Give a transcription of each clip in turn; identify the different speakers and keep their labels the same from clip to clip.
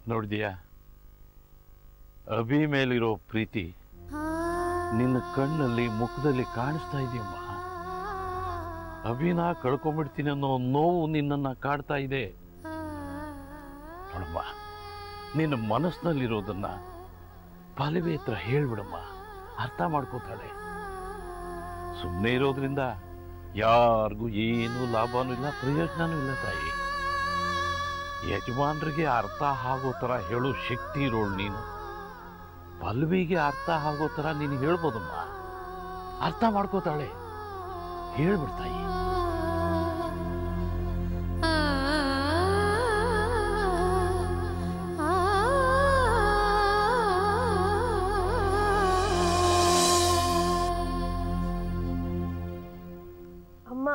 Speaker 1: ನೋಡಿದ್ಯಾ ಅಭಿ ಮೇಲಿರೋ ಪ್ರೀತಿ ನಿನ್ನ ಕಣ್ಣಲ್ಲಿ ಮುಖದಲ್ಲಿ ಕಾಣಿಸ್ತಾ ಇದೆಯಮ್ಮ ಅಭಿನ ಕಳ್ಕೊಂಡ್ಬಿಡ್ತೀನಿ ಅನ್ನೋ ನೋವು ನಿನ್ನನ್ನು ಕಾಡ್ತಾ ಇದೆ ನೋಡಮ್ಮ ನಿನ್ನ ಮನಸ್ಸಿನಲ್ಲಿರೋದನ್ನ ಪಲವಿ ಹತ್ರ ಹೇಳ್ಬಿಡಮ್ಮ ಅರ್ಥ ಮಾಡ್ಕೋತಾಳೆ ಸುಮ್ಮನೆ ಇರೋದ್ರಿಂದ ಯಾರಿಗೂ ಏನೂ ಲಾಭನೂ ಇಲ್ಲ ಪ್ರಯೋಜನನೂ ಇಲ್ಲ ತಾಯಿ ಯಜಮಾನ್ರಿಗೆ ಅರ್ಥ ಆಗೋ ಥರ ಹೇಳೋ ಶಕ್ತಿ ಇರೋಳು ನೀನು ಪಲ್ವಿಗೆ ಅರ್ಥ ಆಗೋ ಥರ ನೀನು ಹೇಳ್ಬೋದಮ್ಮ ಅರ್ಥ ಮಾಡ್ಕೋತಾಳೆ ಹೇಳ್ಬಿಡ್ತಾಯಿ
Speaker 2: ಅಮ್ಮ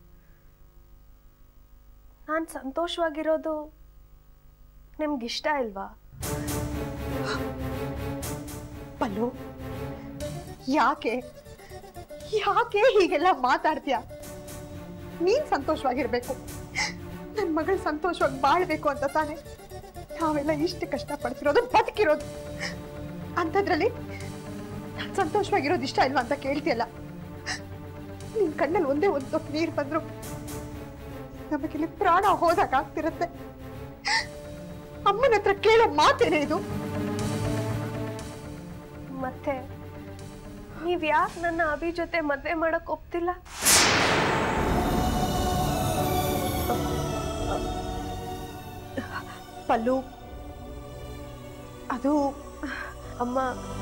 Speaker 2: ನಾನು ಸಂತೋಷವಾಗಿರೋದು ನಿಮ್ಗಿಷ್ಟ ಇಲ್ವಾ
Speaker 3: ಪಲ್ಲು ಯಾಕೆ ಯಾಕೆ ಹೀಗೆಲ್ಲ ಮಾತಾಡ್ತೀಯ ನೀನ್ ಸಂತೋಷವಾಗಿರ್ಬೇಕು ನನ್ನ ಮಗಳು ಸಂತೋಷವಾಗಿ ಬಾಳ್ಬೇಕು ಅಂತ ತಾನೆ ನಾವೆಲ್ಲ ಇಷ್ಟು ಕಷ್ಟ ಪಡ್ತಿರೋದು ಬದುಕಿರೋದು ಅಂಥದ್ರಲ್ಲಿ ನಾನ್ ಸಂತೋಷವಾಗಿರೋದು ಇಷ್ಟ ಇಲ್ವಾ ಅಂತ ಕೇಳ್ತಿಯಲ್ಲ ನಿನ್ ಕಣ್ಣಲ್ಲಿ ಒಂದೇ ಒಂದು ತೊಟ್ಟು ನೀರು ಬಂದ್ರು ನಮಗಿಲ್ಲಿ ಪ್ರಾಣ ಹೋದಾಗ ಆಗ್ತಿರತ್ತೆ ಅಮ್ಮನ ಹತ್ರ ಕೇಳೋ ಮಾತೇನೆ ಇದು
Speaker 2: ಮತ್ತೆ ನೀವ್ ಯಾಕೆ ನನ್ನ ಅಭಿ ಜೊತೆ ಮದ್ವೆ ಮಾಡಕ್ ಒಪ್ತಿಲ್ಲ
Speaker 3: ಪಲ್ಲು ಅದು
Speaker 2: ಅಮ್ಮ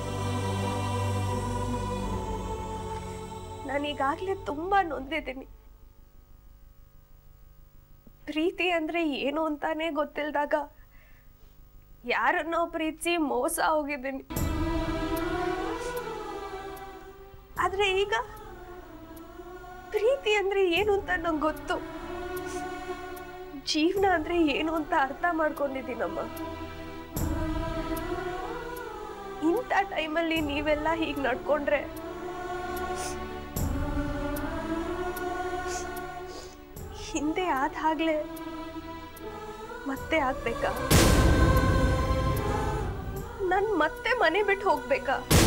Speaker 2: ನಾನೀಗಾಗ್ಲೇ ತುಂಬಾ ನೊಂದಿದ್ದೀನಿ ಪ್ರೀತಿ ಅಂದ್ರೆ ಏನು ಅಂತಾನೆ ಗೊತ್ತಿಲ್ದಾಗ ಯಾರನ್ನೋ ಪ್ರೀತಿಸಿ ಮೋಸ ಹೋಗಿದ್ದೀನಿ ಆದ್ರೆ ಈಗ ಪ್ರೀತಿ ಅಂದ್ರೆ ಏನು ಅಂತ ನಂಗೆ ಗೊತ್ತು ಜೀವನ ಅಂದ್ರೆ ಏನು ಅಂತ ಅರ್ಥ ಮಾಡ್ಕೊಂಡಿದ್ದೀನಮ್ಮ ಇಂಥ ಟೈಮಲ್ಲಿ ನೀವೆಲ್ಲ ಹೀಗೆ ನಡ್ಕೊಂಡ್ರೆ ಹಿಂದೆ ಆದ ಹಾಗ್ಲೇ ಮತ್ತೆ ಆಗ್ಬೇಕಾ ನನ್ ಮತ್ತೆ ಮನೆ ಬಿಟ್ಟು ಹೋಗ್ಬೇಕಾ